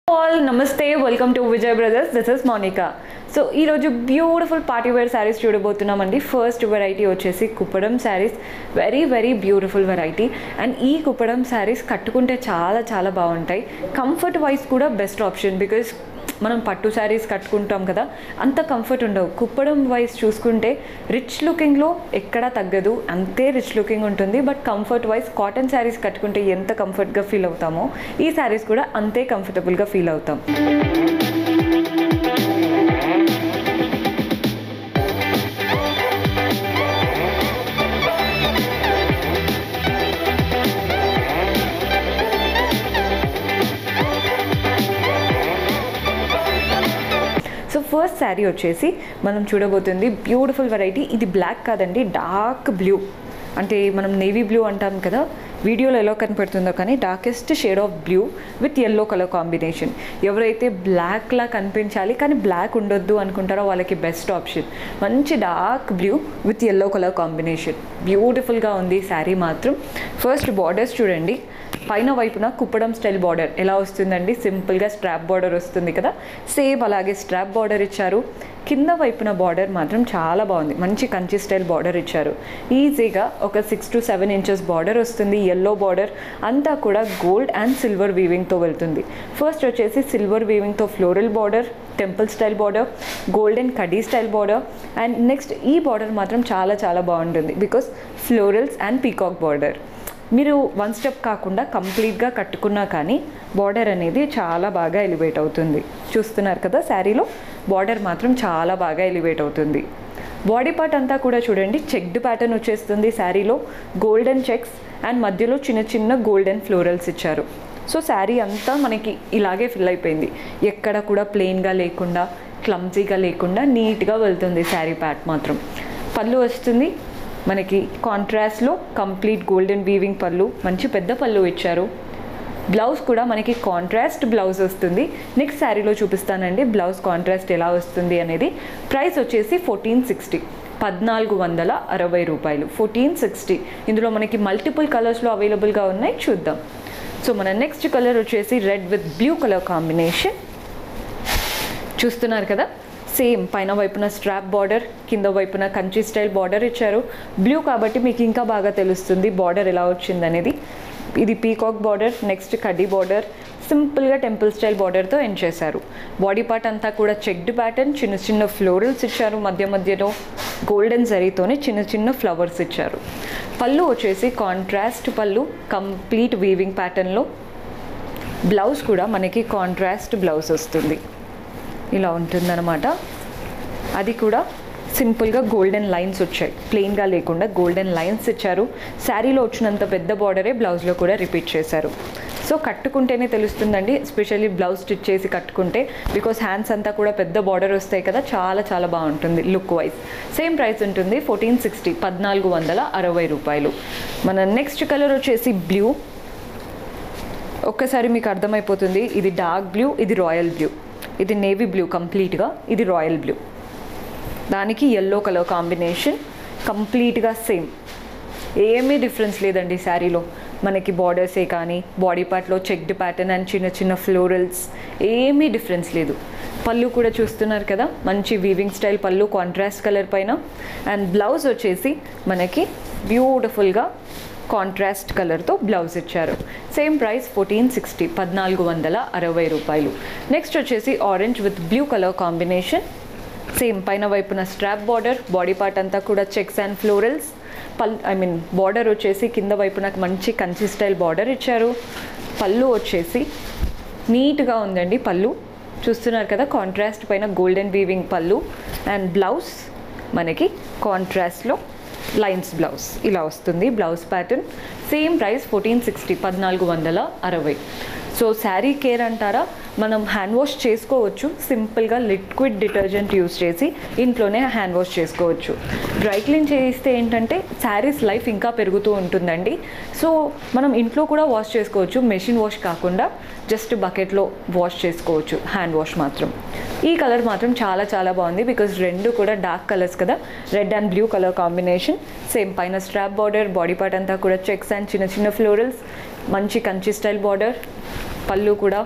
all నమస్తే welcome to Vijay brothers this is Monika so ఈరోజు beautiful party wear saris చూడబోతున్నామండి first variety వచ్చేసి Kuppadam saris very very beautiful variety and ఈ Kuppadam saris కట్టుకుంటే చాలా చాలా బాగుంటాయి కంఫర్ట్ వైజ్ కూడా బెస్ట్ ఆప్షన్ బికాస్ మనం పట్టు శారీస్ కట్టుకుంటాం కదా అంత కంఫర్ట్ ఉండవు కుప్పడం వైజ్ చూసుకుంటే రిచ్ లుకింగ్లో ఎక్కడా తగ్గదు అంతే రిచ్ లుకింగ్ ఉంటుంది but comfort wise cotton saris కట్టుకుంటే ఎంత కంఫర్ట్గా ఫీల్ అవుతామో ఈ శారీస్ కూడా అంతే కంఫర్టబుల్గా ఫీల్ అవుతాం సో ఫస్ట్ శారీ వచ్చేసి మనం చూడబోతుంది బ్యూటిఫుల్ వెరైటీ ఇది బ్లాక్ కాదండి డార్క్ బ్లూ అంటే మనం నేవీ బ్లూ అంటాం కదా వీడియోలో ఎలా కనపడుతుందో కానీ darkest shade of blue with yellow colour combination ఎవరైతే బ్లాక్లా కనిపించాలి కానీ బ్లాక్ ఉండొద్దు అనుకుంటారో వాళ్ళకి బెస్ట్ ఆప్షన్ మంచి dark blue with yellow colour combination బ్యూటిఫుల్గా ఉంది శారీ మాత్రం ఫస్ట్ బార్డర్స్ చూడండి పైన వైపున కుప్పడం స్టైల్ బార్డర్ ఎలా వస్తుందండి సింపుల్గా స్ట్రాప్ బార్డర్ వస్తుంది కదా సేమ్ అలాగే స్ట్రాప్ బార్డర్ ఇచ్చారు కింద వైపున బార్డర్ మాత్రం చాలా బాగుంది మంచి కంచి స్టైల్ బార్డర్ ఇచ్చారు ఈజీగా ఒక six to seven inches border వస్తుంది ఎల్లో బార్డర్ అంతా కూడా గోల్డ్ అండ్ సిల్వర్ వీవింగ్తో వెళ్తుంది ఫస్ట్ వచ్చేసి సిల్వర్ వీవింగ్తో floral border temple style border golden కడీ స్టైల్ బార్డర్ అండ్ నెక్స్ట్ ఈ బార్డర్ మాత్రం చాలా చాలా బాగుంటుంది because florals and peacock border మీరు వన్ స్టెప్ కాకుండా కంప్లీట్గా కట్టుకున్నా కానీ బార్డర్ అనేది చాలా బాగా ఎలివేట్ అవుతుంది చూస్తున్నారు కదా శారీలో బార్డర్ మాత్రం చాలా బాగా ఎలివేట్ అవుతుంది బాడీ పార్ట్ అంతా కూడా చూడండి చెక్డ్ ప్యాటర్న్ వచ్చేస్తుంది శారీలో గోల్డెన్ చెక్స్ అండ్ మధ్యలో చిన్న చిన్న గోల్డెన్ ఫ్లోరల్స్ ఇచ్చారు సో శారీ అంతా మనకి ఇలాగే ఫిల్ అయిపోయింది ఎక్కడ కూడా ప్లెయిన్గా లేకుండా క్లమ్జీగా లేకుండా నీట్గా వెళ్తుంది శారీ ప్యాట్ మాత్రం పళ్ళు వస్తుంది మనకి కాంట్రాస్ట్లో కంప్లీట్ గోల్డెన్ వీవింగ్ పళ్ళు మంచి పెద్ద పళ్ళు ఇచ్చారు బ్లౌజ్ కూడా మనకి కాంట్రాస్ట్ బ్లౌజ్ వస్తుంది నెక్స్ట్ శారీలో చూపిస్తానండి బ్లౌజ్ కాంట్రాస్ట్ ఎలా వస్తుంది అనేది ప్రైస్ వచ్చేసి ఫోర్టీన్ సిక్స్టీ పద్నాలుగు వందల అరవై రూపాయలు ఫోర్టీన్ సిక్స్టీ ఇందులో మనకి మల్టిపుల్ కలర్స్లో అవైలబుల్గా ఉన్నాయి చూద్దాం సో మన నెక్స్ట్ కలర్ వచ్చేసి red with blue colour combination చూస్తున్నారు కదా సేమ్ పైన వైపున స్ట్రాప్ బార్డర్ కింద వైపున కంచి స్టైల్ బార్డర్ ఇచ్చారు బ్లూ కాబట్టి మీకు ఇంకా బాగా తెలుస్తుంది బార్డర్ ఎలా వచ్చింది అనేది ఇది పీకాక్ బార్డర్ నెక్స్ట్ కడ్డీ బార్డర్ సింపుల్గా టెంపుల్ స్టైల్ బార్డర్తో ఎండ్ చేశారు బాడీ పార్ట్ అంతా కూడా చెక్డ్ ప్యాటర్న్ చిన్న చిన్న ఫ్లోరల్స్ ఇచ్చారు మధ్య మధ్యలో గోల్డెన్ జరీతోనే చిన్న చిన్న ఫ్లవర్స్ ఇచ్చారు పళ్ళు వచ్చేసి కాంట్రాస్ట్ పళ్ళు కంప్లీట్ వీవింగ్ ప్యాటర్న్లో బ్లౌజ్ కూడా మనకి కాంట్రాస్ట్ బ్లౌజ్ వస్తుంది ఇలా ఉంటుందన్నమాట అది కూడా సింపుల్గా గోల్డెన్ లైన్స్ వచ్చాయి ప్లెయిన్గా లేకుండా గోల్డెన్ లైన్స్ ఇచ్చారు శారీలో వచ్చినంత పెద్ద బార్డరే బ్లౌజ్లో కూడా రిపీట్ చేశారు సో కట్టుకుంటేనే తెలుస్తుందండి ఎస్పెషల్లీ బ్లౌజ్ స్టిచ్ చేసి కట్టుకుంటే బికాస్ హ్యాండ్స్ అంతా కూడా పెద్ద బార్డర్ వస్తాయి కదా చాలా చాలా బాగుంటుంది లుక్ వైజ్ సేమ్ ప్రైస్ ఉంటుంది ఫోర్టీన్ సిక్స్టీ పద్నాలుగు వందల అరవై రూపాయలు మన నెక్స్ట్ కలర్ వచ్చేసి బ్లూ ఒక్కసారి మీకు అర్థమైపోతుంది ఇది డార్క్ బ్లూ ఇది రాయల్ బ్లూ ఇది నేవీ బ్లూ కంప్లీట్గా ఇది రాయల్ బ్లూ దానికి ఎల్లో కలర్ కాంబినేషన్ కంప్లీట్గా సేమ్ ఏమీ డిఫరెన్స్ లేదండి శారీలో మనకి బార్డర్సే కానీ బాడీ పార్ట్లో చెక్డ్ ప్యాటర్న్ అండ్ చిన్న చిన్న ఫ్లోరల్స్ ఏమీ డిఫరెన్స్ లేదు పళ్ళు కూడా చూస్తున్నారు కదా మంచి weaving style pallu contrast colour పైన అండ్ బ్లౌజ్ వచ్చేసి మనకి బ్యూటిఫుల్గా కాంట్రాస్ట్ కలర్తో బ్లౌజ్ ఇచ్చారు సేమ్ ప్రైస్ ఫోర్టీన్ సిక్స్టీ పద్నాలుగు వందల అరవై రూపాయలు నెక్స్ట్ వచ్చేసి orange with blue colour combination same పైన వైపున స్ట్రాప్ బార్డర్ బాడీ పార్ట్ అంతా కూడా చెక్స్ అండ్ ఫ్లోరల్స్ పల్ ఐ మీన్ బార్డర్ వచ్చేసి కింద వైపున మంచి కంచి స్టైల్ బార్డర్ ఇచ్చారు పళ్ళు వచ్చేసి నీట్గా ఉందండి పళ్ళు చూస్తున్నారు కదా కాంట్రాస్ట్ పైన golden weaving pallu and blouse మనకి కాంట్రాస్ట్లో లైన్స్ బ్లౌజ్ ఇలా వస్తుంది blouse pattern same price fourteen sixty పద్నాలుగు వందల అరవై సో శారీ కేర్ అంటారా మనం హ్యాండ్ వాష్ చేసుకోవచ్చు సింపుల్గా లిక్విడ్ డిటర్జెంట్ యూస్ చేసి ఇంట్లోనే హ్యాండ్ వాష్ చేసుకోవచ్చు డ్రై క్లీన్ చేయిస్తే ఏంటంటే శారీస్ లైఫ్ ఇంకా పెరుగుతూ ఉంటుందండి సో మనం ఇంట్లో కూడా వాష్ చేసుకోవచ్చు మెషిన్ వాష్ కాకుండా జస్ట్ బకెట్లో వాష్ చేసుకోవచ్చు హ్యాండ్ వాష్ మాత్రం ఈ కలర్ మాత్రం చాలా చాలా బాగుంది బికాజ్ రెండు కూడా డార్క్ కలర్స్ కదా red and blue colour combination same పైన స్ట్రాప్ బార్డర్ బాడీ పార్ట్ అంతా కూడా చెక్స్ అండ్ చిన్న చిన్న ఫ్లోరల్స్ మంచి కంచి స్టైల్ బార్డర్ పళ్ళు కూడా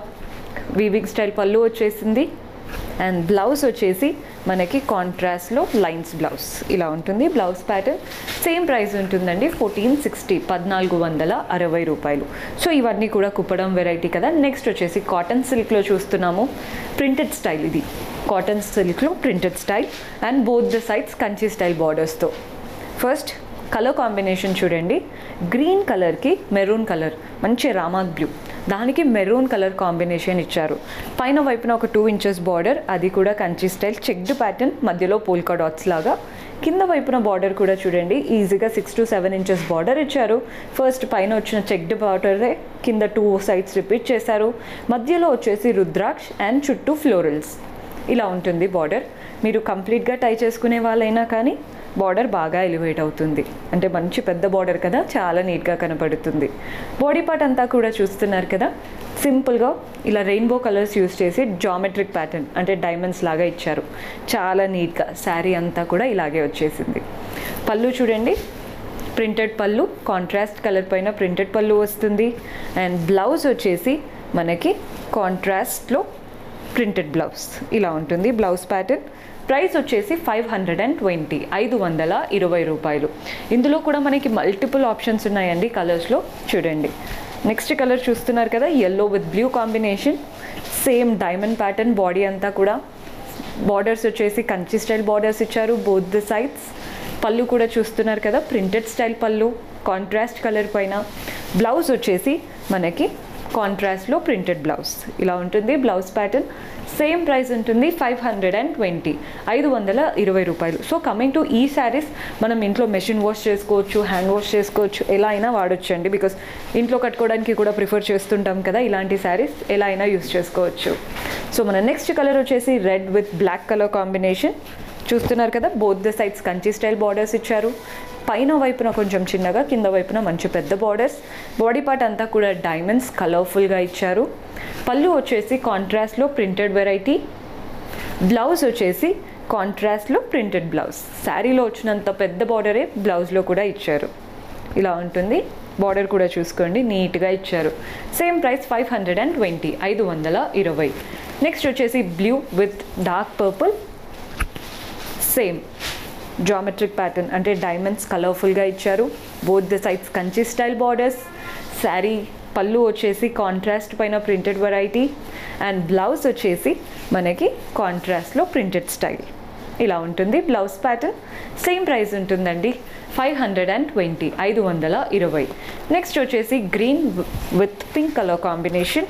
వీవింగ్ స్టైల్ పళ్ళు వచ్చేసింది అండ్ బ్లౌజ్ వచ్చేసి మనకి కాంట్రాస్ట్లో లైన్స్ బ్లౌజ్ ఇలా ఉంటుంది బ్లౌజ్ ప్యాటర్న్ సేమ్ ప్రైస్ ఉంటుందండి ఫోర్టీన్ సిక్స్టీ పద్నాలుగు వందల అరవై రూపాయలు సో ఇవన్నీ కూడా కుప్పడం వెరైటీ కదా నెక్స్ట్ వచ్చేసి కాటన్ సిల్క్లో చూస్తున్నాము ప్రింటెడ్ స్టైల్ ఇది కాటన్ సిల్క్లో printed style and both the sides Kanchi style బార్డర్స్తో ఫస్ట్ కలర్ కాంబినేషన్ చూడండి గ్రీన్ కలర్కి మెరూన్ కలర్ మంచి రామాక్ బ్లూ దానికి మెరూన్ కలర్ కాంబినేషన్ ఇచ్చారు పైన వైపున ఒక టూ ఇంచెస్ బార్డర్ అది కూడా కంచి స్టైల్ చెక్డ్ ప్యాటర్న్ మధ్యలో పోల్కా డాట్స్ లాగా కింద వైపున బార్డర్ కూడా చూడండి ఈజీగా six to seven inches border ఇచ్చారు ఫస్ట్ పైన వచ్చిన చెక్డ్ బార్డరే కింద టూ సైడ్స్ రిపీట్ చేశారు మధ్యలో వచ్చేసి రుద్రాక్ష్ అండ్ చుట్టూ ఫ్లోరల్స్ ఇలా ఉంటుంది బార్డర్ మీరు కంప్లీట్గా టై చేసుకునే వాళ్ళైనా కానీ బార్డర్ బాగా ఎలివేట్ అవుతుంది అంటే మంచి పెద్ద బార్డర్ కదా చాలా నీట్గా కనపడుతుంది బాడీ పార్ట్ అంతా కూడా చూస్తున్నారు కదా సింపుల్గా ఇలా రెయిన్బో కలర్స్ యూస్ చేసి జామెట్రిక్ ప్యాటర్న్ అంటే డైమండ్స్ లాగా ఇచ్చారు చాలా నీట్గా శారీ అంతా కూడా ఇలాగే వచ్చేసింది పళ్ళు చూడండి ప్రింటెడ్ పళ్ళు కాంట్రాస్ట్ కలర్ పైన ప్రింటెడ్ పళ్ళు వస్తుంది అండ్ బ్లౌజ్ వచ్చేసి మనకి కాంట్రాస్ట్లో ప్రింటెడ్ బ్లౌజ్ ఇలా ఉంటుంది బ్లౌజ్ ప్యాటర్న్ ప్రైస్ వచ్చేసి ఫైవ్ హండ్రెడ్ అండ్ ట్వంటీ ఐదు వందల ఇరవై రూపాయలు ఇందులో కూడా మనకి మల్టిపుల్ ఆప్షన్స్ ఉన్నాయండి కలర్స్లో చూడండి నెక్స్ట్ కలర్ చూస్తున్నారు కదా yellow with blue combination same diamond pattern body అంతా కూడా బార్డర్స్ వచ్చేసి కంచి స్టైల్ బార్డర్స్ ఇచ్చారు బోత్ ద సైడ్స్ పళ్ళు కూడా చూస్తున్నారు కదా printed style pallu contrast colour పైన బ్లౌజ్ వచ్చేసి మనకి కాంట్రాస్ట్లో ప్రింటెడ్ బ్లౌజ్ ఇలా ఉంటుంది బ్లౌజ్ ప్యాటర్న్ సేమ్ ప్రైస్ ఉంటుంది ఫైవ్ హండ్రెడ్ అండ్ ట్వంటీ ఐదు వందల ఇరవై రూపాయలు సో కమింగ్ టు ఈ శారీస్ మనం ఇంట్లో మెషిన్ వాష్ చేసుకోవచ్చు హ్యాండ్ వాష్ చేసుకోవచ్చు ఎలా అయినా వాడొచ్చు అండి బికాస్ ఇంట్లో కట్టుకోవడానికి కూడా ప్రిఫర్ చేస్తుంటాం కదా ఇలాంటి శారీస్ ఎలా అయినా యూస్ చేసుకోవచ్చు సో మన నెక్స్ట్ కలర్ వచ్చేసి red with black colour combination చూస్తున్నారు కదా both the sides Kanchi style borders ఇచ్చారు పైన వైపున కొంచెం చిన్నగా కింద వైపున మంచి పెద్ద బార్డర్స్ బాడీ పార్ట్ అంతా కూడా డైమండ్స్ కలర్ఫుల్గా ఇచ్చారు పళ్ళు వచ్చేసి కాంట్రాస్ట్లో ప్రింటెడ్ వెరైటీ బ్లౌజ్ వచ్చేసి కాంట్రాస్ట్లో ప్రింటెడ్ బ్లౌజ్ శారీలో వచ్చినంత పెద్ద బార్డరే బ్లౌజ్లో కూడా ఇచ్చారు ఇలా ఉంటుంది బార్డర్ కూడా చూసుకోండి నీట్గా ఇచ్చారు same price five hundred and twenty ఐదు వందల ఇరవై నెక్స్ట్ వచ్చేసి blue with dark purple same geometric pattern అంటే డైమండ్స్ కలర్ఫుల్గా ఇచ్చారు both the sides Kanchi style borders sari pallu వచ్చేసి కాంట్రాస్ట్ పైన ప్రింటెడ్ వెరైటీ అండ్ బ్లౌజ్ వచ్చేసి మనకి కాంట్రాస్ట్లో ప్రింటెడ్ స్టైల్ ఇలా ఉంటుంది బ్లౌజ్ ప్యాటర్న్ సేమ్ ప్రైస్ ఉంటుందండి ఫైవ్ హండ్రెడ్ అండ్ ట్వంటీ ఐదు వందల ఇరవై నెక్స్ట్ వచ్చేసి green with pink colour combination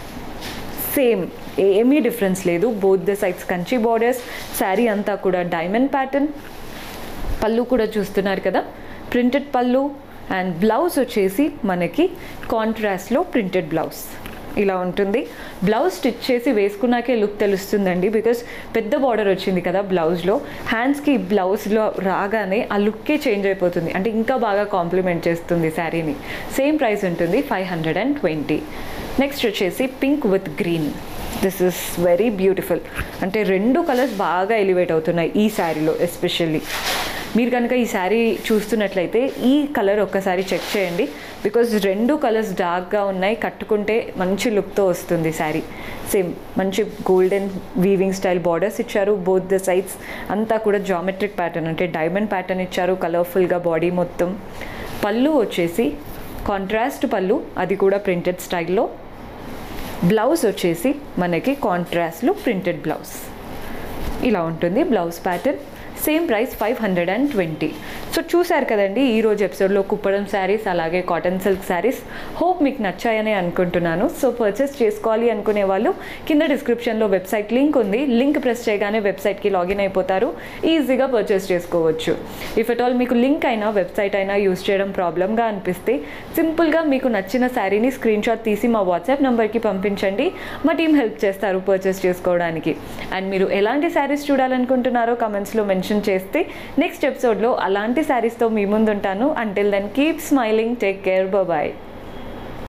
same ఏమీ డిఫరెన్స్ లేదు both the sides Kanchi borders sari అంతా కూడా డైమండ్ ప్యాటర్న్ పళ్ళు కూడా చూస్తున్నారు కదా ప్రింటెడ్ పళ్ళు అండ్ బ్లౌజ్ వచ్చేసి మనకి కాంట్రాస్ట్లో ప్రింటెడ్ బ్లౌజ్ ఇలా ఉంటుంది బ్లౌజ్ స్టిచ్ చేసి వేసుకున్నాకే లుక్ తెలుస్తుందండి బికాస్ పెద్ద బార్డర్ వచ్చింది కదా బ్లౌజ్లో హ్యాండ్స్కి బ్లౌజ్లో రాగానే ఆ లుక్కే చేంజ్ అయిపోతుంది అంటే ఇంకా బాగా కాంప్లిమెంట్ చేస్తుంది శారీని సేమ్ ప్రైస్ ఉంటుంది five hundred and twenty next వచ్చేసి pink with green this is very beautiful అంటే రెండు కలర్స్ బాగా ఎలివేట్ అవుతున్నాయి ఈ శారీలో ఎస్పెషల్లీ మీరు కనుక ఈ శారీ చూస్తున్నట్లయితే ఈ కలర్ ఒక్కసారి చెక్ చేయండి బికాజ్ రెండు కలర్స్ డార్క్గా ఉన్నాయి కట్టుకుంటే మంచి లుక్తో వస్తుంది శారీ సేమ్ మంచి గోల్డెన్ వీవింగ్ స్టైల్ బార్డర్స్ ఇచ్చారు బోత్ ద సైడ్స్ అంతా కూడా జామెట్రిక్ ప్యాటర్న్ అంటే డైమండ్ ప్యాటర్న్ ఇచ్చారు కలర్ఫుల్గా బాడీ మొత్తం పళ్ళు వచ్చేసి కాంట్రాస్ట్ పళ్ళు అది కూడా ప్రింటెడ్ స్టైల్లో బ్లౌజ్ వచ్చేసి మనకి కాంట్రాస్ట్లో ప్రింటెడ్ బ్లౌజ్ ఇలా ఉంటుంది blouse pattern same price five hundred and twenty so చూశారు కదండి ఈరోజు ఎపిసోడ్లో కుప్పడం శారీస్ అలాగే కాటన్ సిల్క్ శారీస్ హోప్ మీకు నచ్చాయని అనుకుంటున్నాను సో పర్చేస్ చేసుకోవాలి అనుకునే వాళ్ళు కింద డిస్క్రిప్షన్లో వెబ్సైట్ లింక్ ఉంది లింక్ ప్రెస్ చేయగానే వెబ్సైట్కి లాగిన్ అయిపోతారు ఈజీగా పర్చేస్ చేసుకోవచ్చు ఇఫ్ ఎట్ ఆల్ మీకు లింక్ అయినా వెబ్సైట్ అయినా యూస్ చేయడం ప్రాబ్లమ్గా అనిపిస్తే సింపుల్గా మీకు నచ్చిన శారీని స్క్రీన్ షాట్ తీసి మా వాట్సాప్ నెంబర్కి పంపించండి మా టీం హెల్ప్ చేస్తారు పర్చేస్ చేసుకోవడానికి అండ్ మీరు ఎలాంటి శారీస్ చూడాలనుకుంటున్నారో కమెంట్స్లో మెన్షన్ చేస్తే నెక్స్ట్ ఎపిసోడ్లో అలాంటి శారీస్తో మీ ముందుంటాను until then keep smiling take care bye